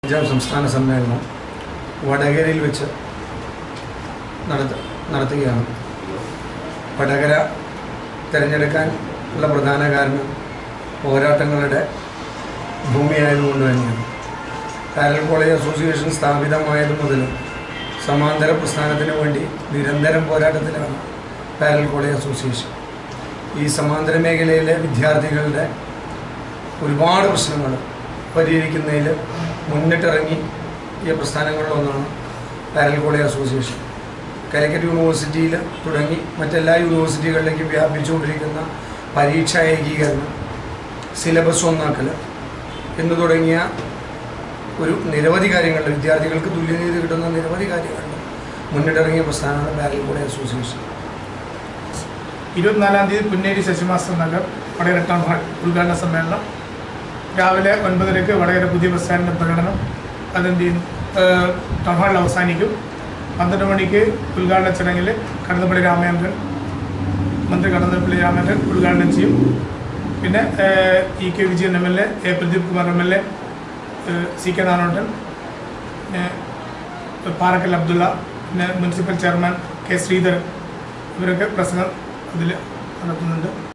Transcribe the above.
പഞ്ചാബ് സംസ്ഥാന സമ്മേളനം വടകരയിൽ വെച്ച് നടത്ത നടത്തുകയാണ് വടകര തിരഞ്ഞെടുക്കാൻ ഉള്ള പ്രധാന കാരണം പോരാട്ടങ്ങളുടെ ഭൂമിയായതുകൊണ്ട് തന്നെയാണ് പാരൽ കോളേജ് അസോസിയേഷൻ സ്ഥാപിതമായത് മുതൽ സമാന്തര പ്രസ്ഥാനത്തിന് വേണ്ടി നിരന്തരം പോരാട്ടത്തിലാണ് പാരൽ കോളേജ് അസോസിയേഷൻ ഈ സമാന്തര മേഖലയിലെ വിദ്യാർത്ഥികളുടെ ഒരുപാട് പ്രശ്നങ്ങൾ പരിഹരിക്കുന്നതിൽ മുന്നിട്ടിറങ്ങി ഈ പ്രസ്ഥാനങ്ങളിലൊന്നാണ് പാരൽ കോളേജ് അസോസിയേഷൻ കാലിക്കറ്റ് യൂണിവേഴ്സിറ്റിയിൽ തുടങ്ങി മറ്റെല്ലാ യൂണിവേഴ്സിറ്റികളിലേക്കും വ്യാപിച്ചുകൊണ്ടിരിക്കുന്ന പരീക്ഷാ ഏകീകരണം സിലബസ് ഒന്നാക്കൽ എന്ന് തുടങ്ങിയ ഒരു നിരവധി കാര്യങ്ങളിൽ വിദ്യാർത്ഥികൾക്ക് തുല്യനീതി കിട്ടുന്ന നിരവധി കാര്യങ്ങളിൽ മുന്നിട്ടിറങ്ങിയ പ്രസ്ഥാനമാണ് പാരൽ കോളേജ് അസോസിയേഷൻ ഇരുപത്തിനാലാം തീയതി പുന്നേരി ശശിമാസ്റ്റർ നഗർ വടകര ടൗൺ ഹാൾ ഉദ്ഘാടന സമ്മേളനം രാവിലെ ഒൻപതരയ്ക്ക് വടകര പുതിയ ബസ് സ്റ്റാൻഡിൻ്റെ പ്രകടനം അതെന്ത് ചെയ്യും ഏഹ്, ടൗൺ ഹാളിൽ അവസാനിക്കും പന്ത്രണ്ട് മണിക്ക് ഉദ്ഘാടന ചടങ്ങിൽ കടന്നപ്പള്ളി രാമചന്ദ്രൻ മന്ത്രി കടന്നപ്പള്ളി രാമചന്ദ്രൻ ഉദ്ഘാടനം ചെയ്യും പിന്നെ ഏഹ്, E K Vijayan M L A A Pradeep Kumar M L A ഏഹ്, സി കെ നാനോട്ടൻ പിന്നെ പാറക്കൽ അബ്ദുള്ള പിന്നെ മുനിസിപ്പൽ ചെയർമാൻ കെ ശ്രീധരൻ ഇവരൊക്കെ പ്രസംഗം ഇതിൽ നടത്തുന്നുണ്ട്